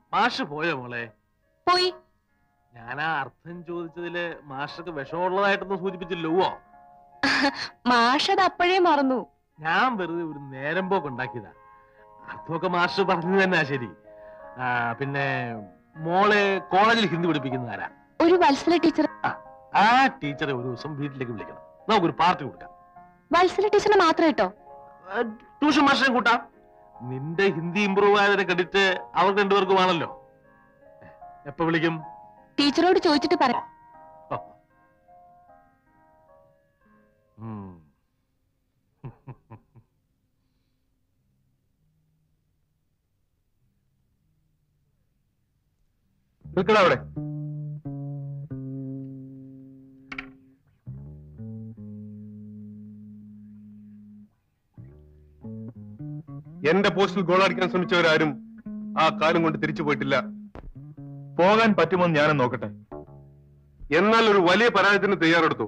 മാഷ് പോയോ മോളെ പോയി ഞാൻ ആ അർത്ഥം ചോദിച്ചതില് മാഷക്ക് വിഷമുള്ളതായിട്ടൊന്നും സൂചിപ്പിച്ചില്ലോ മാഷത് അപ്പോഴേ മറന്നു ഞാൻ വെറുതെ ഒരു നേരം പോക്ക് ഉണ്ടാക്കിയതാ അർത്ഥമൊക്കെ മാഷ് പറഞ്ഞു തന്നെ ശരി ആ, പിന്നെ മോളെ കോളേജിൽ ഹിന്ദി പഠിപ്പിക്കുന്ന ആരാ ഒരു വത്സല ടീച്ചർ ആ ടീച്ചറെ ഒരു ദിവസം വീട്ടിലേക്ക് വിളിക്കണം നമുക്കൊരു പാർട്ടി കൊടുക്കാം വത്സല ടീച്ചറിനെ മാത്രം കേട്ടോ ആ, ട്യൂഷൻ മാഷിനെ കൂട്ടാം നിന്റെ ഹിന്ദി ഇമ്പ്രൂവ് ആയതിന്റെ ക്രെഡിറ്റ് അവർക്ക് രണ്ടുപേർക്കുമാണല്ലോ എപ്പോ വിളിക്കും ടീച്ചറോട് ചോദിച്ചിട്ട് പറയാം ഉം. നിൽക്കടാ അവിടെ എന്റെ പോസ്റ്റിൽ ഗോളടിക്കാൻ ശ്രമിച്ചവരാരും ആ കാലം കൊണ്ട് തിരിച്ചു പോയിട്ടില്ല പോകാൻ പറ്റുമെന്ന് ഞാനും നോക്കട്ടെ എന്നാൽ ഒരു വലിയ പരാജയത്തിന് തയ്യാറെടുത്തു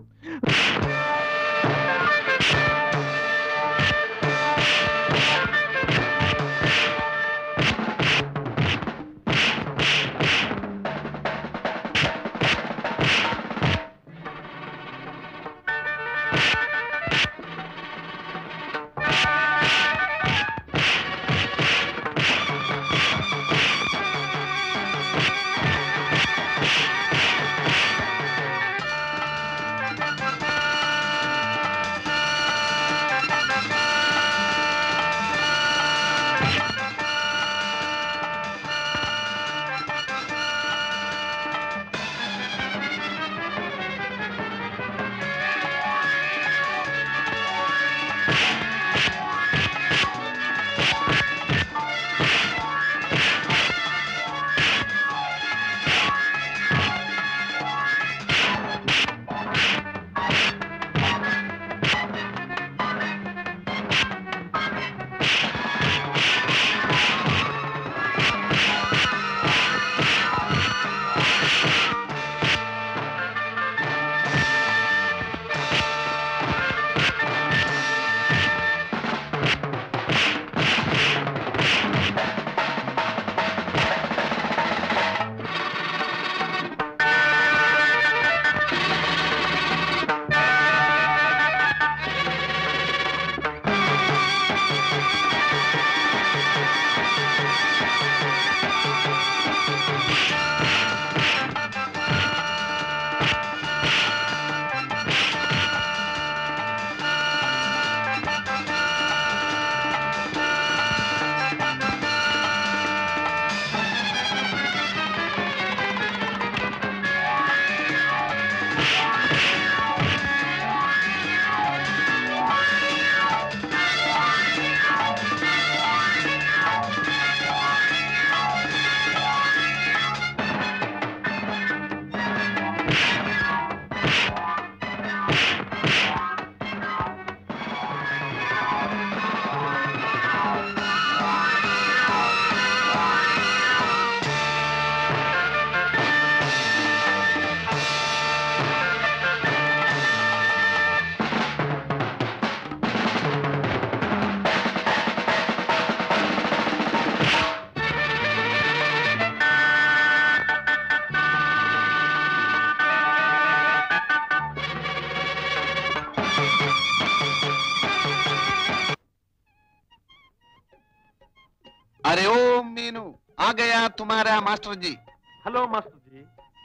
अरे ओ मीनू आ गया तुम्हारा master ji hello master ji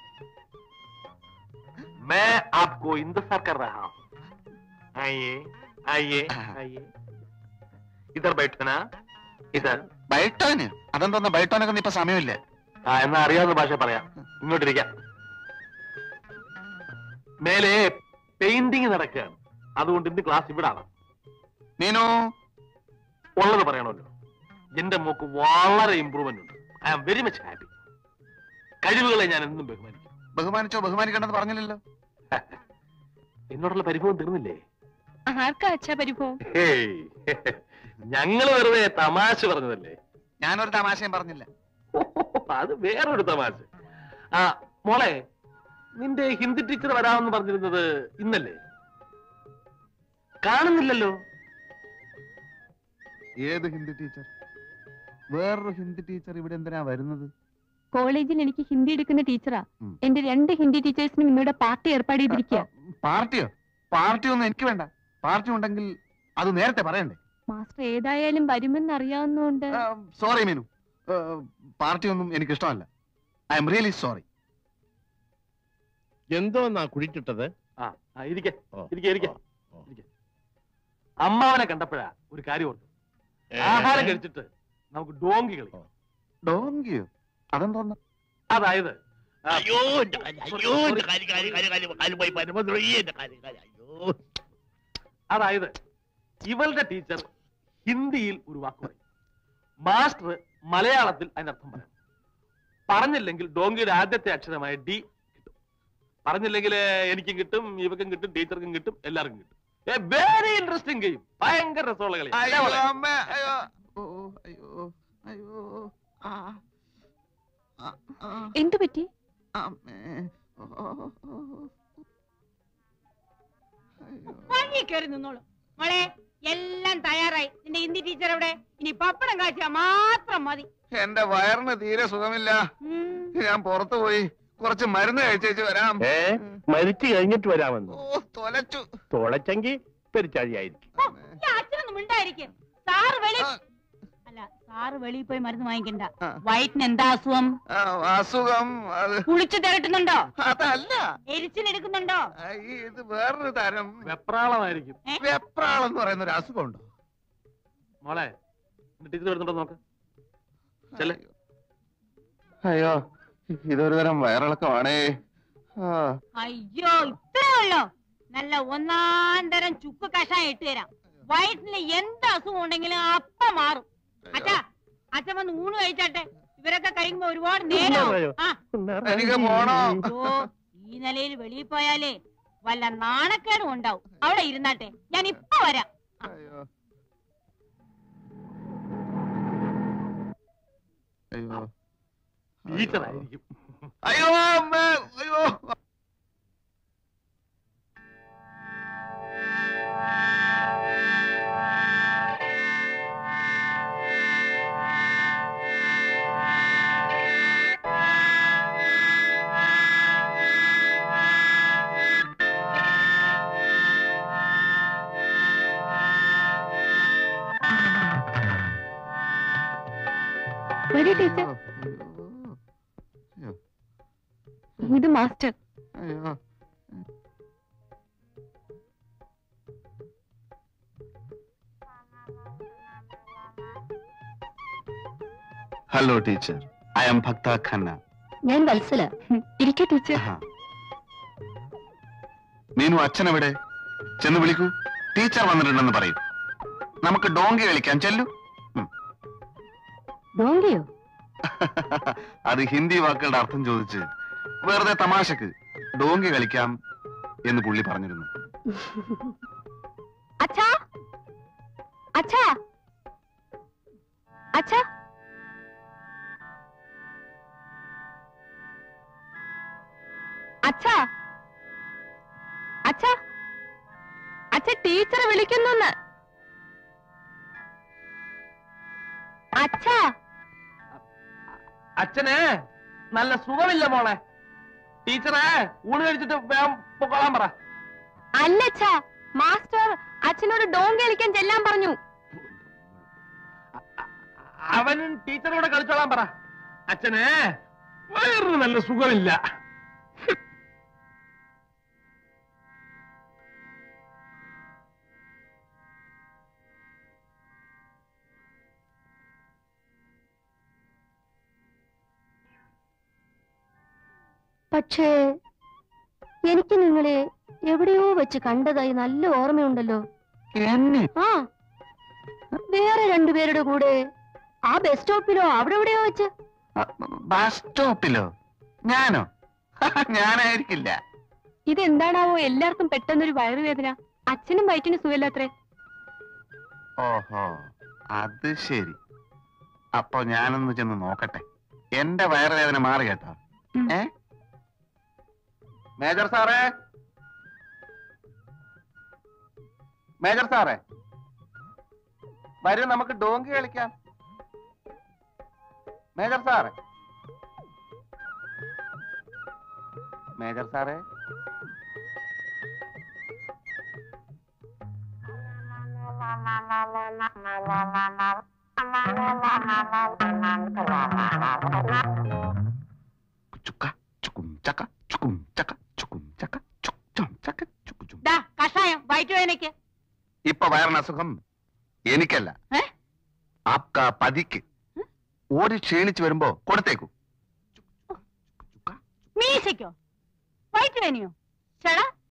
मैं आपको इंतजार कर रहा हूँ आइए आइए आइए इधर बैठो ना इधर ബൈട്ടോന് അതെന്തോന്ന് ബൈട്ടോനൊക്കെ ഇപ്പൊ സമയമില്ല ആ എന്നാ അറിയാവുന്ന ഭാഷ പറയാം ഇങ്ങോട്ടിരിക്കാം മേലെ പെയിന്റിങ് നടക്കുകയാണ് അതുകൊണ്ട് ഇന്ന് ക്ലാസ് ഇവിടെ ആവാം മീനു ഉള്ളത് പറയണമല്ലോ എന്റെ മോക്ക് വളരെ ഇമ്പ്രൂവ്മെന്റ് ഉണ്ട് I am very much happy കഴിവുകളെ ഞാൻ എന്നും ബഹുമാനിക്കും ബഹുമാനിച്ചോ ബഹുമാനിക്കണ്ടെന്ന് പറഞ്ഞില്ലല്ലോ എന്നോടുള്ള പരിഭവം തീർന്നില്ലേ ആർക്കാ അച്ഛാ പരിഭവം ഹേയ് ഞങ്ങൾ വെറുതെ തമാശ പറഞ്ഞതല്ലേ ഞാനൊരു തമാശയും പറഞ്ഞില്ല അത് വേറൊരു തമാശ ആ മോളെ നിന്റെ ഹിന്ദി ടീച്ചർ വരാമെന്ന് പറഞ്ഞിരുന്നത് ഇന്നല്ലേ കാണുന്നില്ലല്ലോ ഏത് ഹിന്ദി ടീച്ചർ വേറൊരു ഹിന്ദി ടീച്ചർ ഇവിടെ എന്തിനാ വരുന്നത് കോളേജിൽ എനിക്ക് ഹിന്ദി എടുക്കുന്ന ടീച്ചറാ ഉം. എന്റെ രണ്ട് ഹിന്ദി ടീച്ചേഴ്സിനും ഇന്നിവിടെ പാർട്ടി ഏർപ്പാട് ചെയ്തിരിക്കുക പാർട്ടിയോ പാർട്ടി ഒന്നും എനിക്ക് വേണ്ട പാർട്ടി ഉണ്ടെങ്കിൽ അത് നേരത്തെ പറയണ്ടേ മാസ്റ്റർ ഏതായാലും വരുമെന്ന് അറിയാവുന്നതുകൊണ്ട് സോറി മീനു പാർട്ടി ഒന്നും എനിക്ക് ഇഷ്ടമല്ല ഐ എം റിയലി സോറി എന്തോന്നാ കുഴിച്ചിട്ടത് ആ ആ, ഇരിക്കെ ഓ. ഇരിക്കെ ഇരിക്കെ ഓ. ഇരിക്കെ. അമ്മാവനെ കണ്ടപ്പോഴാ ഒരു കാര്യം ഓർത്തു ആഹാരം കഴിച്ചിട്ട് നമുക്ക് ഡോങ്കി കളി ഡോങ്കിയോ അതെന്തോന്ന് അതായത് ആ, അയ്യോ എന്റെ കാല്, അയ്യോ എന്റെ കാല്, കാല്, കാല്, കാല്, കാല് പോയി പരമദ്രോഹി എന്റെ കാല്, കാല്, അയ്യോ അതായത് ഇവളുടെ ടീച്ചർ ഹിന്ദിയിൽ ഒരു വാക്ക് പറയും മാസ്റ്റർ മലയാളത്തിൽ അതിനർത്ഥം പറയണം പറഞ്ഞില്ലെങ്കിൽ ഡോങ്കിയുടെ ആദ്യത്തെ അക്ഷരമായ ഡി കിട്ടും പറഞ്ഞില്ലെങ്കിൽ എനിക്കും കിട്ടും ഇവക്കും കിട്ടും ടീച്ചർക്കും കിട്ടും എല്ലാവർക്കും കിട്ടും വെരി ഇൻട്രസ്റ്റിംഗ് ഗെയിം ഭയങ്കര രസമുള്ള കളി അയ്യോ അല്ലേ മോളെ? അമ്മേ അയ്യോ ഓ അയ്യോ അയ്യോ ആ ആ, ആ, എന്തു പറ്റി അമ്മേ ഓ, ഓ, ഓ. അയ്യോ. വഴി കയറി നിന്നോളൂ മോളെ എല്ലാം തയ്യാറായി നിന്റെ ഹിന്ദി ടീച്ചർ എവിടെ ഇനി പപ്പടം കാച്ചിയാ മാത്രം മതി എന്റെ വയറിന് തീരെ സുഖമില്ല ഉം. ഞാൻ പുറത്തു പോയി കുറച്ച് മരുന്ന് കഴിച്ചേച്ച് വരാം ഏ മരിച്ചു കഴിഞ്ഞിട്ട് വരാമെന്ന് ഓ തൊലച്ചു തുളച്ചെങ്കി പെരിച്ചാഴിയായിരിക്കും ഓ, ഈ അച്ഛനൊന്നും മിണ്ടായിരിക്കും സാറ് വെളി ആ. അല്ല സാറ് വെളിയിൽ പോയി മരുന്ന് വാങ്ങിക്കണ്ട ആ. വയറ്റിന് എന്താ അസുഖം ആ, അസുഖം അത് കുളിച്ചു തിരട്ടുന്നുണ്ടോ അതല്ല എരിച്ചിലെടുക്കുന്നുണ്ടോ ആ, ഈ ഇത് വേറൊരു തരം വെപ്രാളമായിരിക്കും വെപ്രാളെന്ന് പറയുന്ന ഒരു അസുഖമുണ്ടോ മോളെ ടീച്ചർ വരുന്നുണ്ടോ നോക്ക് ചെല്ല്. അയ്യോ ഇതൊരു തരം വയറിളക്കമാണേ ആ അയ്യോ ഇത്രേ ഉള്ളോ നല്ല ഒന്നാം തരം ചുക്ക് കഷായം ഇട്ട് തരാം വയറ്റിന് എന്ത് അസുഖം ഉണ്ടെങ്കിലും അപ്പ മാറും അച്ഛാ അച്ഛൻ വന്ന് ഊണ് കഴിച്ചാട്ടെ ഇവരൊക്കെ കഴിക്കുമ്പോ ഒരുപാട് നേരം ആ എനിക്ക് പോണോ അയ്യോ ഈ നിലയിൽ വെളിയിൽ പോയാലേ വല്ല നാണക്കേടും ഉണ്ടാവും അവിടെ ഇരുന്നാട്ടെ ഞാൻ ഇപ്പൊ വരാം അയ്യോ അയ്യോ ടീച്ചറായിരിക്കും അയ്യോ അമ്മേ അയ്യോ വരൂ ടീച്ചർ അയ്യോ ഇത് മാസ്റ്റർ അയ്യോ ഹലോ ടീച്ചർ ഐ എം ഭക്ത ഖന്ന ഞാൻ വത്സല ഇരിക്കേ ടീച്ചർ മീനു അച്ഛൻ എവിടെ ചെന്ന് വിളിക്കൂ ടീച്ചർ വന്നിട്ടുണ്ടെന്ന് പറയൂ നമുക്ക് ഡോങ്കി കളിക്കാൻ ചെല്ലു ഡോങ്കിയോ അത് ഹിന്ദി വാക്കുകളുടെ അർത്ഥം ചോദിച്ച് വെറുതെ തമാശക്ക് ഡോങ്കി കളിക്കാം എന്ന് പുള്ളി പറഞ്ഞിരുന്നു അച്ഛാ അച്ഛാ അച്ഛാ അച്ഛാ അച്ഛാ അച്ഛ ടീച്ചറെ വിളിക്കുന്നു അച്ഛാ അച്ഛന് നല്ല സുഖമില്ല മോളെ ടീച്ചറെ ഊണ് കഴിച്ചിട്ട് വേഗം പൊക്കോളാൻ പറ അല്ലച്ഛാ മാസ്റ്റർ അച്ഛനോട് ഡോങ്കി കളിക്കാൻ ചെല്ലാൻ പറഞ്ഞു അവനും ടീച്ചറോട് കളിച്ചോളാൻ പറ അച്ഛന് വയറിന് നല്ല സുഖമില്ല പക്ഷേ എനിക്ക് നിങ്ങളെ എവിടെയോ വെച്ച് കണ്ടതായി നല്ല ഓർമ്മയുണ്ടല്ലോ എന്നെ ആ വേറെ രണ്ടുപേരുടെ കൂടെ ആ ബസ് സ്റ്റോപ്പിലോ അവിടെ എവിടെയോ വെച്ച് ബസ് സ്റ്റോപ്പിലോ ഞാനോ ഞാനായിരിക്കില്ല ഇതെന്താണാവോ എല്ലാവർക്കും പെട്ടെന്നൊരു വയറുവേദന അച്ഛനും വയറ്റിന് സുഖമില്ലാത്രേ ഓഹോ അത് ശരി അപ്പൊ ഞാനൊന്ന് ചെന്ന് നോക്കട്ടെ എന്റെ വയറുവേദന മാറി കേട്ടോ ഉം. ഏ മേജർ സാറേ മേജർ സാറേ വരൂ നമുക്ക് ഡോങ്കി കളിക്കാം മേജർ സാറേ മേജർ സാറേ ചുക്ക ചുക്കും ചക്ക ചുക്കും ചക്ക ചുക്കും ചക്ക ചുക്ക് ചും ചക്ക ചുക്ക് ചും ദാ കഷായം വയറ്റുവേദനയ്ക്ക് ഇപ്പൊ വയറിന് അസുഖം എനിക്കല്ല ഏ? ആപ്ക പതിക്ക് ഓടി ക്ഷീണിച്ചു വരുമ്പോ കൊടുത്തേക്കൂ മീശയ്ക്കോ വയറ്റുവേദനയോ ചേടാ